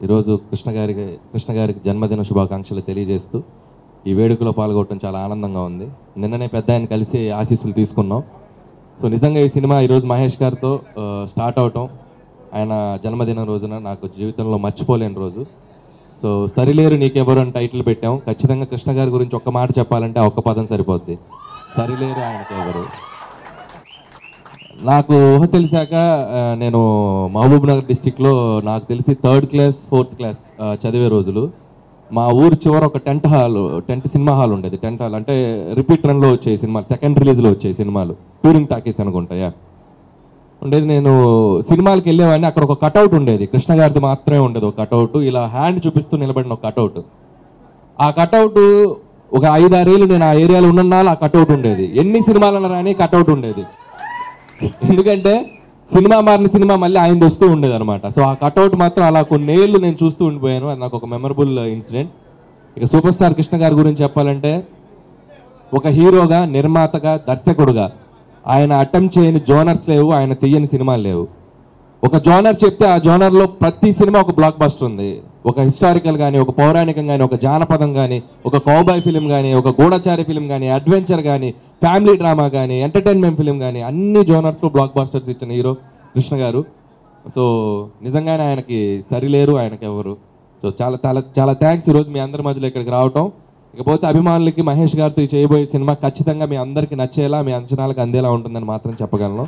ఈరోజు కృష్ణ గారికి కృష్ణ గారికి జన్మదిన శుభాకాంక్షలు తెలియజేస్తూ ఈ వేడుకలో పాల్గొనడం చాలా ఆనందంగా ఉంది నిన్ననే పెద్ద ఆయన కలిసి ఆశీస్సులు తీసుకున్నాం సో నిజంగా ఈ సినిమా ఈరోజు మహేష్ గారితో ఆ, స్టార్ట్ అవటం ఆయన జన్మదినం రోజున నాకు జీవితంలో మర్చిపోలేని రోజు సో సరిలేరు నీకెవరు అని టైటిల్ పెట్టాం ఖచ్చితంగా కృష్ణ గారి గురించి ఒక్క మాట చెప్పాలంటే ఆ ఒక్క పదం సరిపోద్ది సరిలేరు ఆయనకెవరు నాకు ఊహ తెలిసాక ఆ, నేను మహబూబ్ నగర్ డిస్టిక్లో నాకు తెలిసి థర్డ్ క్లాస్ ఫోర్త్ క్లాస్ ఆ, చదివే రోజులు మా ఊరు చివర ఒక tent hall tent cinema hall ఉండేది టెంట్ హాల్ అంటే రిపీట్ రన్లో వచ్చే సినిమాలు సెకండ్ రిలీజ్లో వచ్చే సినిమాలు టూరింగ్ టాకీస్ అనుకుంటాయా ఉండేది నేను సినిమాలకు వెళ్ళేవాడిని అక్కడ ఒక కటౌట్ ఉండేది కృష్ణ గారిది మాత్రమే ఉండేది ఒక కటౌట్ ఇలా హ్యాండ్ చూపిస్తూ నిలబడిన ఒక కటౌట్ ఆ కటౌట్ ఒక ఐదారేళ్ళు నేను ఆ ఏరియాలో ఉన్ననాలు ఆ కటౌట్ ఉండేది ఎన్ని సినిమాలు రాని కటౌట్ ఉండేది ఎందుకంటే సినిమా మారిన సినిమా మళ్ళీ ఆయన వస్తూ ఉండేది అనమాట సో ఆ కటౌట్ మాత్రం అలా కొన్నేళ్ళు నేను చూస్తూ ఉండిపోయాను అది నాకు ఒక మెమరబుల్ ఇన్సిడెంట్ ఇక సూపర్ స్టార్ కృష్ణ గారి గురించి చెప్పాలంటే ఒక హీరోగా నిర్మాతగా దర్శకుడుగా ఆయన అటెంప్ట్ చేయని జోనర్స్ లేవు ఆయన తీయని సినిమాలు లేవు ఒక జోనర్ చెప్తే ఆ జోనర్ లో ప్రతి సినిమా ఒక బ్లాక్ బస్టర్ ఉంది ఒక హిస్టారికల్ కానీ ఒక పౌరాణికం కానీ ఒక జానపదం కానీ ఒక కౌబాయ్ ఫిలిం కానీ ఒక గూఢచారి ఫిలిం కానీ అడ్వెంచర్ కానీ ఫ్యామిలీ డ్రామా కానీ ఎంటర్టైన్మెంట్ ఫిలిం కానీ అన్ని జోనర్స్ లో బ్లాక్ బస్టర్స్ ఇచ్చిన హీరో కృష్ణ గారు సో నిజంగానే ఆయనకి సరిలేరు ఆయనకి ఎవరు సో చాలా చాలా చాలా థ్యాంక్స్ ఈరోజు మీ అందరి మధ్యలో ఇక్కడికి రావటం ఇకపోతే అభిమానులకి మహేష్ గారితో ఈ చేయబోయే సినిమా ఖచ్చితంగా మీ అందరికి నచ్చేలా మీ అంచనాలకు అందేలా ఉంటుందని మాత్రం చెప్పగలను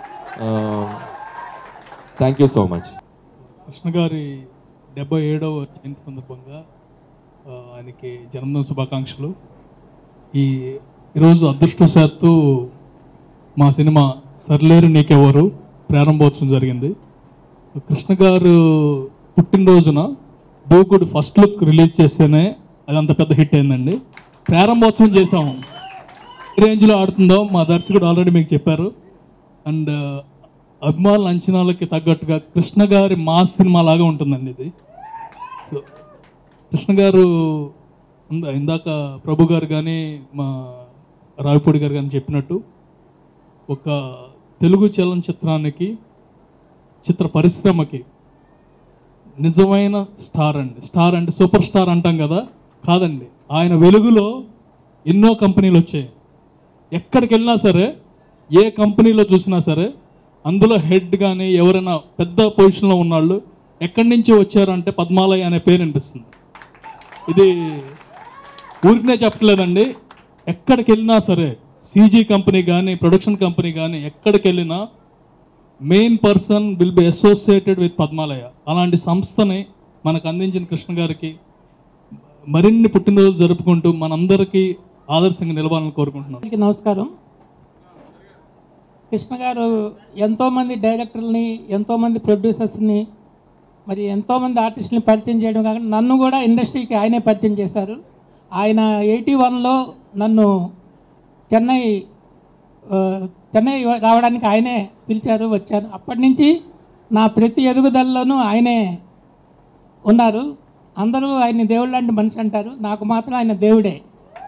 thank you so much Krishna గారి డెబ్బై ఏడవ జయంతి సందర్భంగా ఆ, ఆయనకి జన్మదిన శుభాకాంక్షలు ఈ ఈరోజు అదృష్టవశాత్తు మా సినిమా సర్లేరు నీకెవరు ప్రారంభోత్సవం జరిగింది కృష్ణ గారు పుట్టినరోజున దూకుడు ఫస్ట్ లుక్ రిలీజ్ చేస్తేనే అది అంత పెద్ద హిట్ అయిందండి ప్రారంభోత్సవం చేసాము ఏ రేంజ్లో ఆడుతుందో మా దర్శకుడు ఆల్రెడీ మీకు చెప్పారు అండ్ అభిమానుల అంచనాలకి తగ్గట్టుగా కృష్ణ గారి మాస్ సినిమా లాగా ఉంటుందండి ఇది సో, కృష్ణ గారు ఇంద- ఇందాక ప్రభు గారు కానీ మా రావిపూడి గారు కానీ చెప్పినట్టు ఒక తెలుగు చలనచిత్రానికి చిత్ర పరిశ్రమకి నిజమైన స్టార్ అండి స్టార్ అంటే సూపర్ స్టార్ అంటాం కదా కాదండి ఆయన వెలుగులో ఎన్నో కంపెనీలు వచ్చాయి ఎక్కడికి వెళ్ళినా సరే ఏ కంపెనీలో చూసినా సరే అందులో హెడ్ కానీ ఎవరైనా పెద్ద పొజిషన్లో ఉన్నాళ్ళు ఎక్కడి నుంచి వచ్చారంటే పద్మాలయ అనే పేరు అనిపిస్తుంది ఇది ఊరికనే చెప్పట్లేదండి ఎక్కడికి వెళ్ళినా సరే సీజీ కంపెనీ కానీ ప్రొడక్షన్ కంపెనీ కానీ ఎక్కడికి వెళ్ళినా main person will be associated with Padmalaya అలాంటి సంస్థని మనకు అందించిన కృష్ణ గారికి మరిన్ని పుట్టినరోజులు జరుపుకుంటూ మనందరికీ ఆదర్శంగా నిలవాలని కోరుకుంటున్నాను అందరికీ నమస్కారం కృష్ణ గారు ఎంతోమంది డైరెక్టర్ని ఎంతోమంది ప్రొడ్యూసర్స్ని మరి ఎంతోమంది ఆర్టిస్టుని పరిచయం చేయడం కాకుండా నన్ను కూడా ఇండస్ట్రీకి ఆయనే పరిచయం చేశారు ఆయన ఎయిటీ వన్లో నన్ను చెన్నై ఆ, చెన్నై రావడానికి ఆయనే పిలిచారు వచ్చాను అప్పటి నుంచి నా ప్రతి ఎదుగుదలలోనూ ఆయనే ఉన్నారు అందరూ ఆయన దేవుడు లాంటి మనిషి అంటారు నాకు మాత్రం ఆయన దేవుడే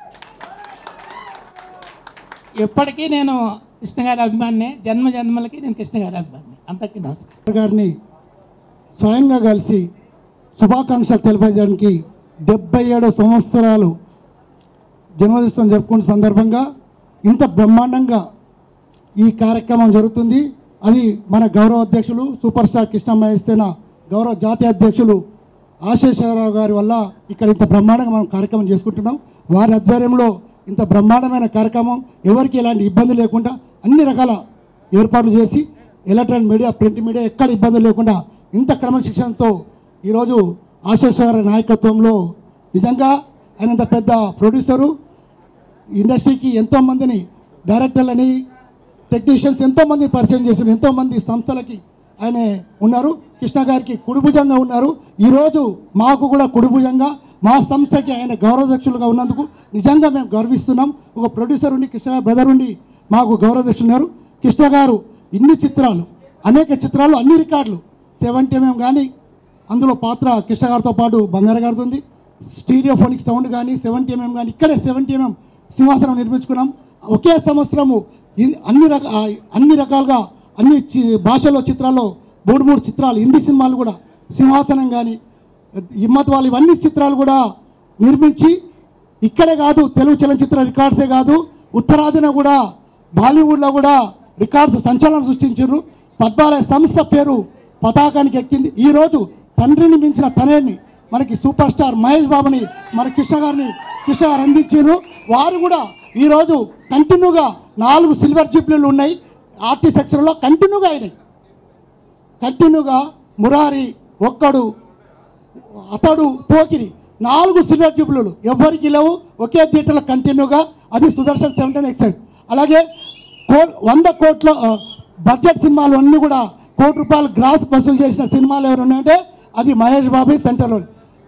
ఎప్పటికీ నేను కృష్ణ గారి అభిమానినే జన్మ జన్మలకి నేను కృష్ణ గారి అభిమాని అంతకీ నమస్కారం గారిని స్వయంగా కలిసి శుభాకాంక్షలు తెలిపజేయడానికి డెబ్బై ఏడు సంవత్సరాలు జన్మదినం జరుపుకున్న సందర్భంగా ఇంత బ్రహ్మాండంగా ఈ కార్యక్రమం జరుగుతుంది అది మన గౌరవ అధ్యక్షులు సూపర్ స్టార్ కృష్ణ మహేస్తేన గౌరవ జాతీయ అధ్యక్షులు ఆశేషరావు గారి వల్ల ఇక్కడ ఇంత బ్రహ్మాండంగా మనం కార్యక్రమం చేసుకుంటున్నాం వారి ఆధ్వర్యంలో ఇంత బ్రహ్మాండమైన కార్యక్రమం ఎవరికి ఎలాంటి ఇబ్బంది లేకుండా అన్ని రకాల ఏర్పాట్లు చేసి ఎలక్ట్రానిక్ మీడియా ప్రింట్ మీడియా ఎక్కడ ఇబ్బందులు లేకుండా ఇంత క్రమశిక్షణతో ఈరోజు ఆశేశ్వర నాయకత్వంలో నిజంగా ఆయన ఇంత పెద్ద ప్రొడ్యూసరు ఇండస్ట్రీకి ఎంతో మందిని డైరెక్టర్లని టెక్నీషియన్స్ ఎంతో మంది పరిచయం చేసిన ఎంతో మంది సంస్థలకి ఆయన ఉన్నారు కృష్ణ గారికి కుడిభుజంగా ఉన్నారు ఈరోజు మాకు కూడా కుడిభుజంగా మా సంస్థకి ఆయన గౌరవాధ్యక్షులుగా ఉన్నందుకు నిజంగా మేము గర్విస్తున్నాం ఒక ప్రొడ్యూసర్ ఉండి కృష్ణ గారి బ్రదర్ ఉండి మాకు గౌరవాధ్యక్షులు ఉన్నారు కృష్ణ గారు ఇన్ని చిత్రాలు అనేక చిత్రాలు అన్ని రికార్డులు సెవెంటీ ఎంఎం కానీ అందులో పాత్ర కృష్ణ గారితో పాటు బంగారు గారితో ఉంది స్టీరియోఫోనిక్ సౌండ్ కానీ సెవెంటీ ఎంఎం కానీ ఇక్కడే సెవెంటీ ఎంఎం సింహాసనం నిర్మించుకున్నాం ఒకే సంవత్సరము ఇన్- అన్ని రక ఆ, అన్ని రకాలుగా అన్ని చి- భాషల్లో చిత్రాల్లో మూడు మూడు చిత్రాలు హిందీ సినిమాలు కూడా సింహాసనం కానీ హిమ్మత్ వాళ్ళు ఇవన్నీ చిత్రాలు కూడా నిర్మించి ఇక్కడే కాదు తెలుగు చలనచిత్ర రికార్డ్సే కాదు ఉత్తరాదిన కూడా బాలీవుడ్లో కూడా రికార్డ్స్ సంచలనం సృష్టించారు పద్మాలయ సంస్థ పేరు పతాకానికి ఎక్కింది ఈరోజు తండ్రిని మించిన తనేని మనకి సూపర్ స్టార్ మహేష్ బాబుని మన కృష్ణ గారిని కృష్ణ గారు అందించారు వారు కూడా ఈరోజు కంటిన్యూగా నాలుగు సిల్వర్ జూబ్లీలు ఉన్నాయి ఆర్టీ సెక్షన్లో కంటిన్యూగా అయినాయి కంటిన్యూగా మురారి ఒక్కడు అతడు పోకిరి నాలుగు సిల్వర్ జూబ్లీలు ఎవరికి లేవు ఒకే థియేటర్లో కంటిన్యూగా అది సుదర్శన్ సెవెంటీన్ ఎక్సైడ్ అలాగే కో వంద కోట్ల ఆ, బడ్జెట్ సినిమాలు అన్నీ కూడా కోటి రూపాయలు గ్రాస్ వసూలు చేసిన సినిమాలు ఎవరు ఉన్నాయంటే అది మహేష్ బాబు సెంటర్లో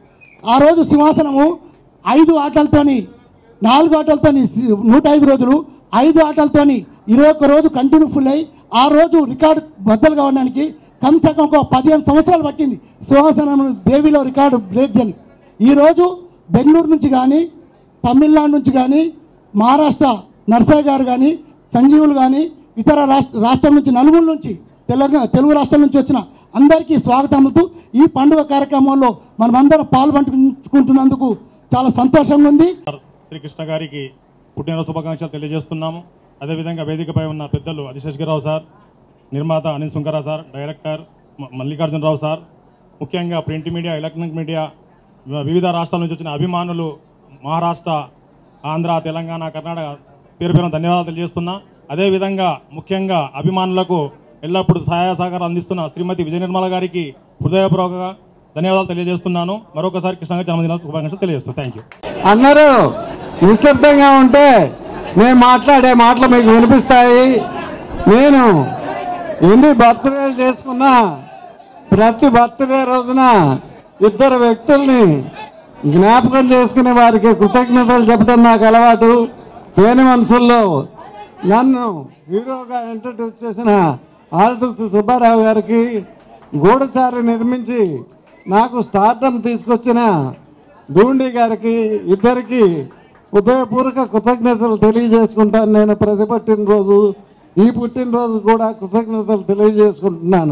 ఆ రోజు సింహాసనము ఐదు ఆటలతోని నాలుగు ఆటలతోని సి- నూట ఐదు రోజులు ఐదు ఆటలతోని ఇరవై ఒక్క రోజు కంటిన్యూ ఫుల్ అయ్యి ఆ రోజు రికార్డు బద్దలు కావడానికి కమ్సే కమ్ ఒక పదిహేను సంవత్సరాలు పట్టింది సింహాసనం దేవిలో రికార్డు బ్రేక్ చేయని ఈరోజు బెంగళూరు నుంచి కానీ తమిళనాడు నుంచి కానీ మహారాష్ట్ర నర్సయ్య గారు కానీ సంజీవులు కానీ ఇతర రాష్ట్ర రాష్ట్రం నుంచి నలుగురు నుంచి తెలంగాణ తెలుగు రాష్ట్రాల నుంచి వచ్చిన అందరికీ స్వాగతములతో ఈ పండుగ కార్యక్రమంలో మనమందరం పాల్పంచుకుంటున్నందుకు చాలా సంతోషంగా ఉంది శ్రీకృష్ణ గారికి పుట్టినరోజు శుభాకాంక్షలు తెలియజేస్తున్నాము అదేవిధంగా వేదికపై ఉన్న పెద్దలు ఆదిశేషగిరావు సార్ నిర్మాత అనిల్ సుంకరా సార్ డైరెక్టర్ మ- మల్లికార్జునరావు సార్ ముఖ్యంగా ప్రింట్ మీడియా ఎలక్ట్రానిక్ మీడియా వి- వివిధ రాష్ట్రాల నుంచి వచ్చిన అభిమానులు మహారాష్ట్ర ఆంధ్ర తెలంగాణ కర్ణాటక పేరు పేరున ధన్యవాదాలు తెలియజేస్తున్నా అదేవిధంగా ముఖ్యంగా అభిమానులకు ఎల్లప్పుడూ సహాయ సహకారం అందిస్తున్న శ్రీమతి విజయ నిర్మల గారికి హృదయపూర్వక ధన్యవాదాలు తెలియజేస్తున్నాను మరొకసారి కృష్ణ గారి జన్మదిన శుభాకాంక్షలు తెలియజేస్తాను థ్యాంక్ యూ అందరూ నిశ్శబ్దంగా ఉంటే నేను మాట్లాడే మాటలు మీకు వినిపిస్తాయి నేను ఎన్ని బర్త్డే చేసుకున్నా ప్రతి బర్త్డే రోజున ఇద్దరు వ్యక్తుల్ని జ్ఞాపకం చేసుకునే వారికి కృతజ్ఞతలు చెప్పడం నాకు అలవాటు తేని మనసుల్లో నన్ను హీరోగా ఇంట్రడ్యూస్ చేసిన ఆదిత్య సుబ్బారావు గారికి గూఢచారి నిర్మించి నాకు స్టార్టం తీసుకొచ్చిన డూండి గారికి ఇద్దరికి హృదయపూర్వక కృతజ్ఞతలు తెలియజేసుకుంటాను నేను ప్రతి పుట్టినరోజు ఈ పుట్టినరోజు కూడా కృతజ్ఞతలు తెలియజేసుకుంటున్నాను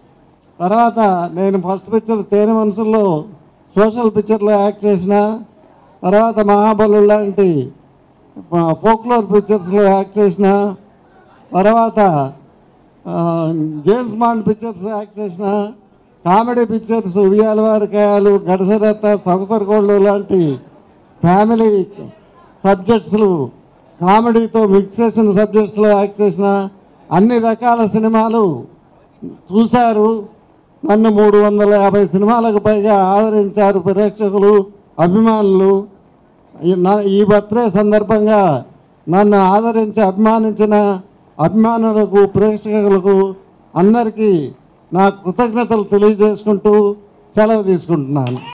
తర్వాత నేను ఫస్ట్ పిక్చర్ తేనె మనసుల్లో సోషల్ పిక్చర్లో యాక్ట్ చేసిన తర్వాత మహాబలు లాంటి ఫోక్లోర్ పిక్చర్స్లో యాక్ట్ చేసిన తర్వాత ఆ, జేమ్స్ బాండ్ పిక్చర్స్ యాక్ట్ చేసిన కామెడీ పిక్చర్స్ ఉయ్యాలవారికాయలు గడసరత్త సొగసరగోళ్ళు లాంటి ఫ్యామిలీ సబ్జెక్ట్స్లు కామెడీతో మిక్స్ చేసిన సబ్జెక్ట్స్లో యాక్ట్ చేసిన అన్ని రకాల సినిమాలు చూశారు నన్ను మూడు వందల యాభై సినిమాలకు పైగా ఆదరించారు ప్రేక్షకులు అభిమానులు ఈ నా- ఈ బర్త్డే సందర్భంగా నన్ను ఆదరించి అభిమానించిన అభిమానులకు ప్రేక్షకులకు అందరికీ నా కృతజ్ఞతలు తెలియజేసుకుంటూ సెలవు తీసుకుంటున్నాను